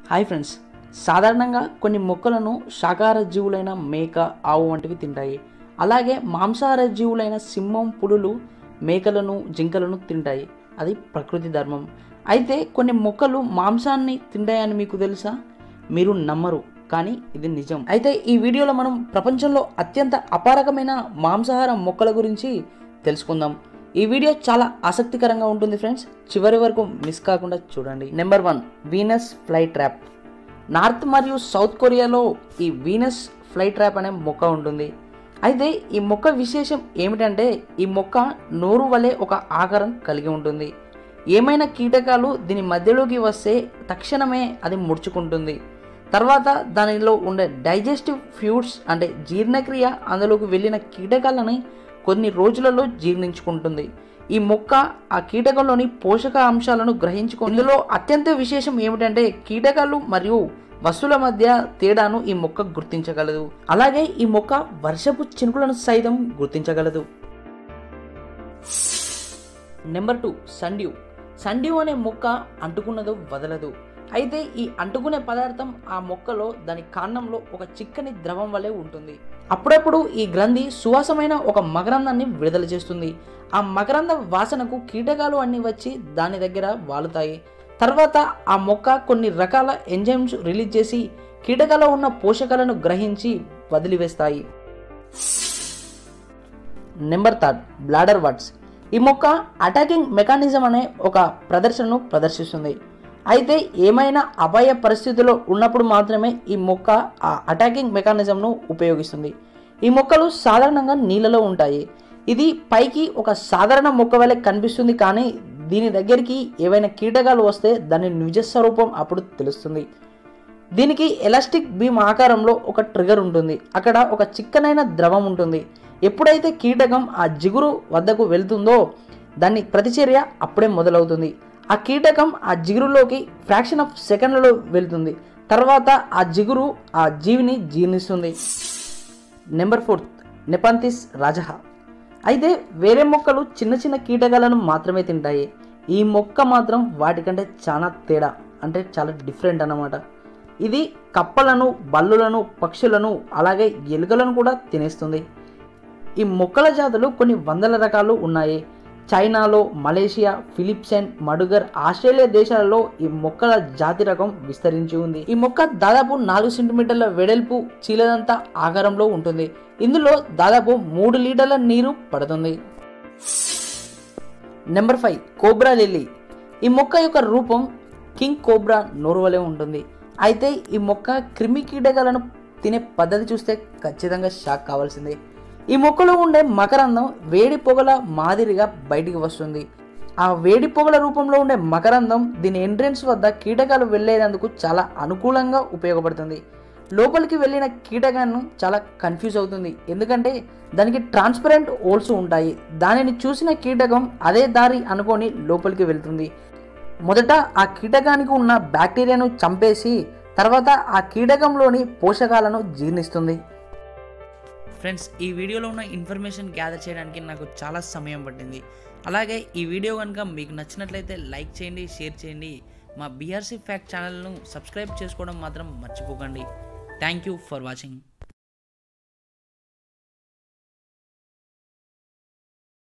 hi friends సాధారణంగా కొన్ని మొక్కలను శాకాహార జీవులైన మేక ఆవు వంటివి తింటాయి అలాగే మాంసాహార జీవులైన సింహం పులులు మేకలను జింకలను తింటాయి అది ప్రకృతి ధర్మం అయితే కొన్ని మొక్కలు మాంసాన్ని తింటాయని మీకు తెలుసా మీరు నమ్మరు కానీ ఇది నిజం అయితే ఈ వీడియోలో మనం ప్రపంచంలో అత్యంత అపారకమైన మాంసాహార మొక్కల గురించి తెలుసుకుందాం ఈ వీడియో చాలా ఆసక్తికరంగా ఉంటుంది ఫ్రెండ్స్ చివరి వరకు మిస్ కాకుండా చూడండి number one Venus fly trap north మరియు సౌత్ కొరియాలో ఈ వీనస్ ఫ్లై ట్రాప్ అనే మొక్క ఉంటుంది అయితే ఈ మొక్క విశేషం ఏమిటంటే ఈ మొక్క నోరు వలె ఒక ఆకారం కలిగి ఉంటుంది ఏమైనా కీటకాలు దీని మధ్యలోకి వస్తే తక్షణమే అది ముడుచుకుంటుంది తర్వాత దానిలో ఉండే డైజెస్టివ్ ఫ్యూడ్స్ అంటే జీర్ణక్రియ అందులోకి వెళ్ళిన కీటకాలని కొన్ని రోజులలో జీర్ణించుకుంటుంది ఈ మొక్క ఆ కీటకంలోని పోషక అంశాలను గ్రహించుకొని ఇందులో అత్యంత విశేషం ఏమిటంటే కీటకాలు మరియు వస్తువుల మధ్య తేడాను ఈ మొక్క గుర్తించగలదు అలాగే ఈ మొక్క వర్షపు చినుకులను సైతం గుర్తించగలదు నెంబర్ టూ సండ్యూ సండ్యూ అనే మొక్క అంటుకున్నదో వదలదు అయితే ఈ అంటుకునే పదార్థం ఆ మొక్కలో దాని కాండంలో ఒక చిక్కని ద్రవం వలె ఉంటుంది అప్పుడప్పుడు ఈ గ్రంథి సువాసమైన ఒక మకరందాన్ని విడుదల చేస్తుంది ఆ మకరంద వాసనకు కీటకాలు అన్ని వచ్చి దాని దగ్గర వాలుతాయి తర్వాత ఆ మొక్క కొన్ని రకాల ఎంజైమ్స్ రిలీజ్ చేసి కీటకాలో ఉన్న పోషకాలను గ్రహించి వదిలివేస్తాయి నెంబర్ థర్డ్ బ్లాడర్ వర్డ్స్ ఈ మొక్క అటాకింగ్ మెకానిజం అనే ఒక ప్రదర్శనను ప్రదర్శిస్తుంది అయితే ఏమైనా అపాయ పరిస్థితుల్లో ఉన్నప్పుడు మాత్రమే ఈ మొక్క ఆ అటాకింగ్ మెకానిజంను ఉపయోగిస్తుంది ఈ మొక్కలు సాధారణంగా నీళ్ళలో ఉంటాయి ఇది పైకి ఒక సాధారణ మొక్క వలె కనిపిస్తుంది కానీ దీని దగ్గరికి ఏవైనా కీటకాలు వస్తే దాని నిజ స్వరూపం అప్పుడు తెలుస్తుంది దీనికి ఎలాస్టిక్ బీమ్ ఆకారంలో ఒక ట్రిగర్ ఉంటుంది అక్కడ ఒక చిక్కనైన ద్రవం ఉంటుంది ఎప్పుడైతే కీటకం ఆ జిగురు వద్దకు వెళ్తుందో దాని ప్రతిచర్య అప్పుడే మొదలవుతుంది ఆ కీటకం ఆ జిగురులోకి ఫ్రాక్షన్ ఆఫ్ సెకండ్లలో వెళ్తుంది తర్వాత ఆ జిగురు ఆ జీవిని జీర్ణిస్తుంది నెంబర్ ఫోర్త్ నెపంతిస్ రాజహ అయితే వేరే మొక్కలు చిన్న చిన్న కీటకాలను మాత్రమే తింటాయి ఈ మొక్క మాత్రం వాటికంటే చాలా తేడా అంటే చాలా డిఫరెంట్ అన్నమాట ఇది కప్పలను బల్లులను పక్షులను అలాగే ఎలుకలను కూడా తినేస్తుంది ఈ మొక్కల జాతులు కొన్ని వందల రకాలు ఉన్నాయి చైనాలో మలేషియా ఫిలిప్సెన్ మడుగర్ ఆస్ట్రేలియా దేశాలలో ఈ మొక్కల జాతి రకం విస్తరించి ఉంది ఈ మొక్క దాదాపు నాలుగు సెంటీమీటర్ల వెడల్పు చీలదంత ఆకారంలో ఉంటుంది ఇందులో దాదాపు మూడు లీటర్ల నీరు పడుతుంది నెంబర్ ఫైవ్ కోబ్రా లిల్లీ ఈ మొక్క యొక్క రూపం కింగ్ కోబ్రా నోరు వలె ఉంటుంది అయితే ఈ మొక్క క్రిమి కీటకాలను తినే పద్ధతి చూస్తే ఖచ్చితంగా షాక్ కావాల్సిందే ఈ మొక్కలో ఉండే మకరందం వేడి పొగల మాదిరిగా బయటికి వస్తుంది ఆ వేడి పొగల రూపంలో ఉండే మకరందం దీని ఎంట్రెన్స్ వద్ద కీటకాలు వెళ్ళేందుకు చాలా అనుకూలంగా ఉపయోగపడుతుంది లోపలికి వెళ్ళిన కీటకాన్ని చాలా కన్ఫ్యూజ్ అవుతుంది ఎందుకంటే దానికి ట్రాన్స్పరెంట్ హోల్స్ ఉంటాయి దానిని చూసిన కీటకం అదే దారి అనుకొని లోపలికి వెళ్తుంది మొదట ఆ కీటకానికి ఉన్న బ్యాక్టీరియాను చంపేసి తర్వాత ఆ కీటకంలోని పోషకాలను జీర్ణిస్తుంది ఫ్రెండ్స్ ఈ వీడియోలో ఉన్న ఇన్ఫర్మేషన్ గ్యాదర్ చేయడానికి నాకు చాలా సమయం పట్టింది అలాగే ఈ వీడియో కనుక మీకు నచ్చినట్లయితే లైక్ చేయండి షేర్ చేయండి మా బీఆర్సీ ఫ్యాక్ట్ ఛానల్ను సబ్స్క్రైబ్ చేసుకోవడం మాత్రం మర్చిపోకండి థ్యాంక్ యూ ఫర్ వాచింగ్